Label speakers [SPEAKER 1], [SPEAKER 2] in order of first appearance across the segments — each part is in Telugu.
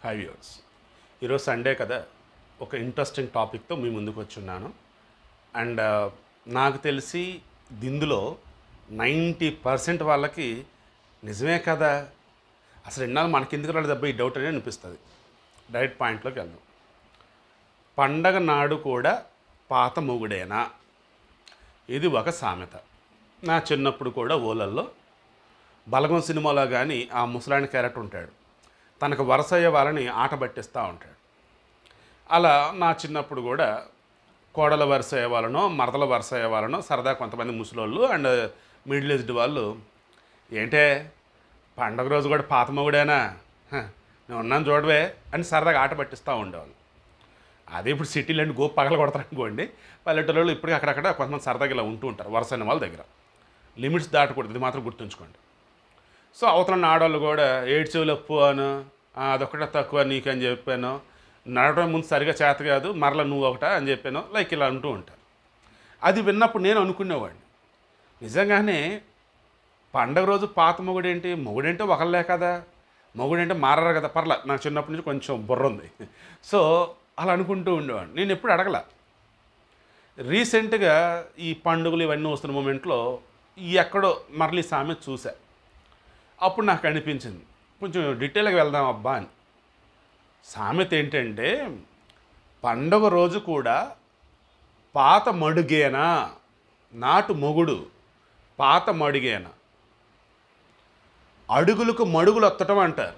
[SPEAKER 1] హై వ్యూర్స్ ఈరోజు సండే కదా ఒక ఇంట్రెస్టింగ్ టాపిక్తో మీ ముందుకు వచ్చున్నాను అండ్ నాకు తెలిసి దీనిలో నైంటీ పర్సెంట్ వాళ్ళకి నిజమే కదా అసలు ఎన్నాళ్ళు మనకెందుకు రాలేదు దెబ్బ ఈ డౌట్ అనేది అనిపిస్తుంది డైరెక్ట్ పాయింట్లోకి వెళ్దాం పండగ నాడు కూడా పాత మొగుడేనా ఇది ఒక సామెత నా చిన్నప్పుడు కూడా ఓలల్లో బలగం సినిమాలో కానీ ఆ ముసలాయన క్యారెక్టర్ ఉంటాడు తనకు వరుస అయ్యే వాళ్ళని ఆట పట్టిస్తూ ఉంటాడు అలా నా చిన్నప్పుడు కూడా కోడల వరుస అయ్యే వాళ్ళనో మరదల వరుస అయ్యే వాళ్ళనో సరదా కొంతమంది ముసలోళ్ళు అండ్ మిడిల్ ఏజ్డ్ వాళ్ళు ఏంటే పండగ రోజు కూడా పాత మొగుడేనా హ, నేను ఉన్నాను చూడవే అని సరదాగా ఆట పట్టిస్తూ ఉండేవాళ్ళు అదే ఇప్పుడు సిటీలో అండి గోపు పగల కొడతారు అనుకోండి పల్లెటూళ్ళు ఇప్పటికీ అక్కడక్కడ కొంతమంది సరదాగా ఇలా ఉంటూ ఉంటారు వరుస అయిన వాళ్ళ దగ్గర లిమిట్స్ దాటకూడదు ఇది మాత్రం గుర్తుంచుకోండి సో అవతల ఉన్న ఆడవాళ్ళు కూడా ఏడు చెవులు అప్పు అను "ఆ, అదొకటే తక్కువ నీకు అని చెప్పాను నడవడం ముందు సరిగా చేత కాదు మరలా నువ్వు ఒకట అని చెప్పాను లైక్ ఇలా అంటూ ఉంటారు అది విన్నప్పుడు నేను అనుకునేవాడిని నిజంగానే పండగ రోజు పాత మొగుడేంటి మొగుడేంటి ఒకళ్ళే కదా మొగుడేంటి మారరు కదా పర్లా నాకు చిన్నప్పటి నుంచి కొంచెం బుర్ర ఉంది సో అలా అనుకుంటూ ఉండేవాడిని నేను ఎప్పుడు అడగల రీసెంట్గా ఈ పండుగలు ఇవన్నీ వస్తున్న మూమెంట్లో ఈ ఎక్కడో మరలి సామెత చూసా అప్పుడు నాకు అనిపించింది కొంచెం డీటెయిల్గా వెళ్దాం అబ్బా అని సామెత ఏంటంటే పండగ రోజు కూడా పాత మడుగేనా నాటు మొగుడు పాత మడుగేనా అడుగులకు మడుగులు ఎత్తటం అంటారు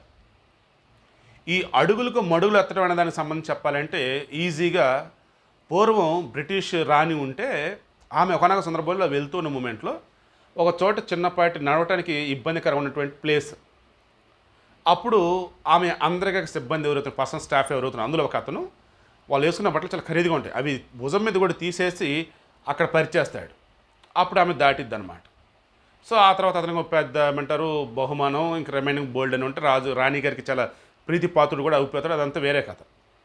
[SPEAKER 1] ఈ అడుగులకు మడుగులు ఎత్తడం అనే దానికి సంబంధించి చెప్పాలంటే ఈజీగా పూర్వం బ్రిటిష్ రాణి ఉంటే ఆమె ఒకనొక సందర్భంలో వెళ్తున్న మూమెంట్లో ఒక చోట చిన్నపాటి నడవటానికి ఇబ్బందికరం ఉన్నటువంటి ప్లేస్ అప్పుడు ఆమె అందరికీ సిబ్బంది ఎవరైతున్నారు పర్సనల్ స్టాఫ్ ఎవరైతున్నారు అందులో ఒక అతను వాళ్ళు వేసుకున్న బట్టలు చాలా ఖరీదుగా ఉంటాయి అవి భుజం మీద కూడా తీసేసి అక్కడ పరిచేస్తాడు అప్పుడు ఆమె దాటిద్ది అనమాట సో ఆ తర్వాత అతనికి ఒక పెద్ద ఏమంటారు బహుమానం ఇంక రిమైనింగ్ బోల్డ్ అని ఉంటే రాజు రాణి గారికి చాలా ప్రీతి పాత్రుడు కూడా అయిపోతాడు అదంతా వేరే కథ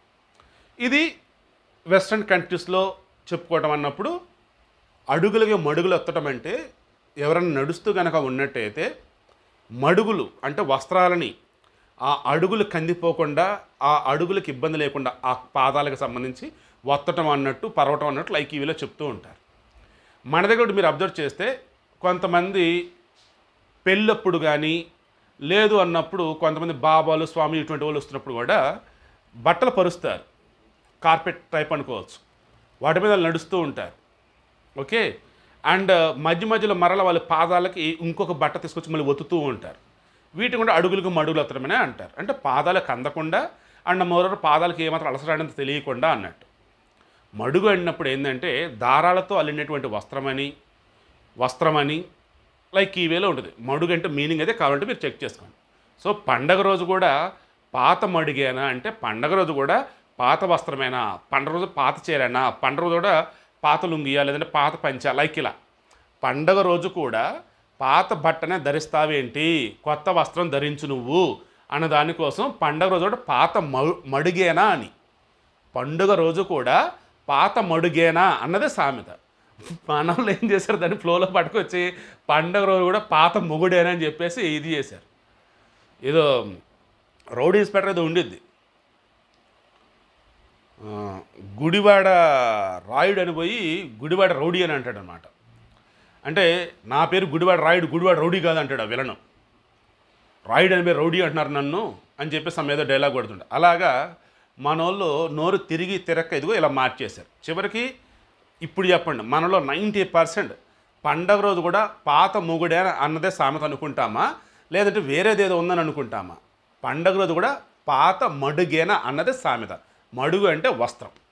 [SPEAKER 1] ఇది వెస్ట్రన్ కంట్రీస్లో చెప్పుకోవటం అన్నప్పుడు అడుగులకి మడుగులు ఎత్తడం అంటే ఎవరైనా నడుస్తూ కనుక ఉన్నట్టయితే మడుగులు అంటే వస్త్రాలని ఆ అడుగులు కందిపోకుండా ఆ అడుగులకు ఇబ్బంది లేకుండా ఆ పాదాలకు సంబంధించి వత్తటం అన్నట్టు పరవటం అన్నట్టు లైక్ ఇవిలో చెప్తూ ఉంటారు మన దగ్గర ఒకటి మీరు అబ్జర్వ్ చేస్తే కొంతమంది పెళ్ళప్పుడు కానీ లేదు అన్నప్పుడు కొంతమంది బాబాలు స్వామి ఇటువంటి వాళ్ళు వస్తున్నప్పుడు కూడా బట్టలు పరుస్తారు కార్పెట్ టైప్ అనుకోవచ్చు వాటి మీద వాళ్ళు నడుస్తూ ఉంటారు ఓకే అండ్ మధ్య మధ్యలో మరల వాళ్ళ పాదాలకి ఇంకొక బట్ట తీసుకొచ్చి మళ్ళీ ఒత్తుతూ ఉంటారు వీటి కూడా అడుగులకు మడుగులు ఎత్తడమనే అంటారు అంటే పాదాలకు అందకుండా అండ్ మరో పాదాలకు ఏమాత్రం అలసడానికి తెలియకుండా అన్నట్టు మడుగు అన్నప్పుడు ఏంటంటే దారాలతో అల్లినటువంటి వస్త్రమని వస్త్రమని లైక్ ఈ వేలో ఉంటుంది మడుగు అంటే మీనింగ్ అయితే కావాలంటే మీరు చెక్ చేసుకోండి సో పండగ రోజు కూడా పాత మడుగేనా అంటే పండగ రోజు కూడా పాత వస్త్రమేనా పండగ రోజు పాత చీరేనా పండగ రోజు కూడా పాత లుంగియా లేదంటే పాత పంచ లైక్ ఇలా పండగ రోజు కూడా పాత బట్టనే ధరిస్తావేంటి కొత్త వస్త్రం ధరించు నువ్వు అన్న దానికోసం పండగ రోజు కూడా పాత మ- మడుగేనా అని పండుగ రోజు కూడా పాత మడుగేనా అన్నదే సామెత మనవాళ్ళు ఏం చేశారు దాన్ని ఫ్లోలో పట్టుకొచ్చి పండగ రోజు కూడా పాత మొగుడేనా అని చెప్పేసి ఇది చేశారు ఏదో రౌడీ ఇన్స్పెక్టర్ ఏదో ఉండిద్ది ఆ, గుడివాడ రాయుడు అని పోయి గుడివాడ రౌడీ అని అంటాడు అనమాట అంటే నా పేరు గుడివాడ రాయుడు గుడివాడ రౌడీ కాదు అంటాడు ఆ విలను రాయుడు అని పేరు రౌడీ అంటున్నారు నన్ను అని చెప్పేసి ఆమె ఏదో డైలాగ్ కొడుతుండే అలాగా మనోళ్ళు నోరు తిరిగి తిరక్క ఇదిగో ఇలా మార్చేశారు చివరికి ఇప్పుడు చెప్పండి మనలో నైంటీ పర్సెంట్ పండగ రోజు కూడా పాత మొగుడే అన్నదే సామెత అనుకుంటామా లేదంటే వేరేదేదో ఉందని అనుకుంటామా పండగ రోజు కూడా పాత మడుగేనా అన్నదే సామెత మడుగు అంటే వస్త్రం